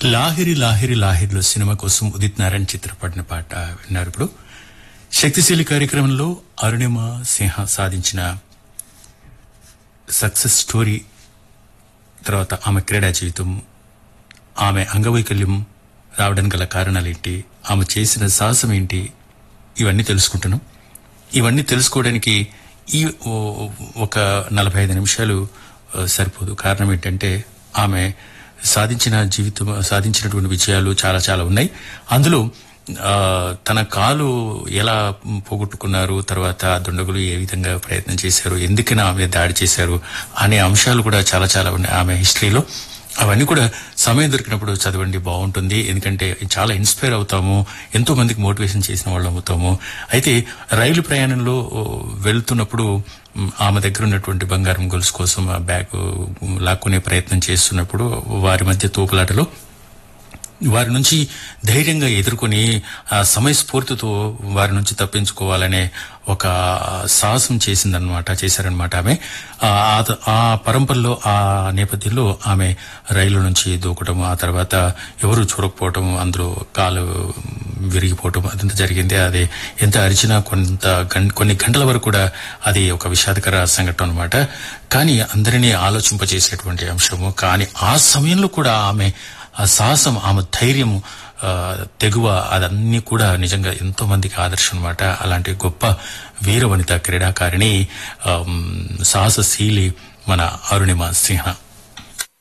Lahiri Lahiri లాహిరిలో cinema కోసం ఉదిత్ నారాయణ చిత్రపడిన పాట విన్నారు ఇప్పుడు శక్తిశీలి కార్యక్రమంలో అరుణిమ సింహ సాధించిన సక్సెస్ స్టోరీ తర్వాత ఆమె క్రీడా జీవితం ఆమె అంగవైకల్యం రావడానికి గల కారణాలేంటి ఆమె చేసిన సాహసం ఏంటి ఇవన్నీ తెలుసుకుంటున్నాం ఇవన్నీ తెలుసుకోవడానికి ఈ ఓ- ఒక నలభై ఐదు నిమిషాలు ఆ, సరిపోదు కారణం ఏంటంటే ఆమె సాధించిన జీవితం సాధించినటువంటి విజయాలు చాలా చాలా ఉన్నాయి అందులో ఆ, తన కాలు ఎలా పోగొట్టుకున్నారు తర్వాత దుండగులు ఏ విధంగా ప్రయత్నం చేశారు ఎందుకని ఆమె దాడి చేశారు అనే అంశాలు కూడా చాలా చాలా ఉన్నాయి ఆమె హిస్టరీలో అవన్నీ కూడా సమయం దొరికినప్పుడు చదవండి బాగుంటుంది ఎందుకంటే చాలా ఇన్స్పైర్ అవుతాము ఎంతో మందికి మోటివేషన్ చేసిన వాళ్ళు అవుతాము అయితే రైలు ప్రయాణంలో ఓ, వెళ్తున్నప్పుడు మ్, ఆమె దగ్గర ఉన్నటువంటి బంగారం గొలుసు కోసం ఆ బ్యాగ్ ఉమ్, లాక్కునే ప్రయత్నం చేస్తున్నప్పుడు వారి మధ్య తోపులాటలో వారి నుంచి ధైర్యంగా ఎదుర్కొని ఆ సమయస్ఫూర్తితో వారి నుంచి తప్పించుకోవాలనే ఒక సాహసం చేసిందనమాట చేశారనమాట ఆమె ఆ ఆ- ఆ పరంపరలో ఆ నేపథ్యంలో ఆమె రైలు నుంచి దూకటం ఆ తర్వాత ఎవరు చూడకపోవటం అందులో కాలు విరిగిపోవటం అదంతా జరిగింది అది ఎంత అరిచినా కొంత గం- కొన్ని గంటల వరకు కూడా అది ఒక విషాదకర సంఘటన అనమాట కానీ అందరినీ ఆలోచింపజేసేటువంటి అంశము కానీ ఆ సమయంలో కూడా ఆమె ఆ సాహసం ఆమె ధైర్యము ఆ, తెగువ అదన్నీ కూడా నిజంగా ఎంతో మందికి ఆదర్శం అనమాట అలాంటి గొప్ప వీర వనిత క్రీడాకారిణి ఆమ్, సాహసశీలి మన అరుణిమ సింహ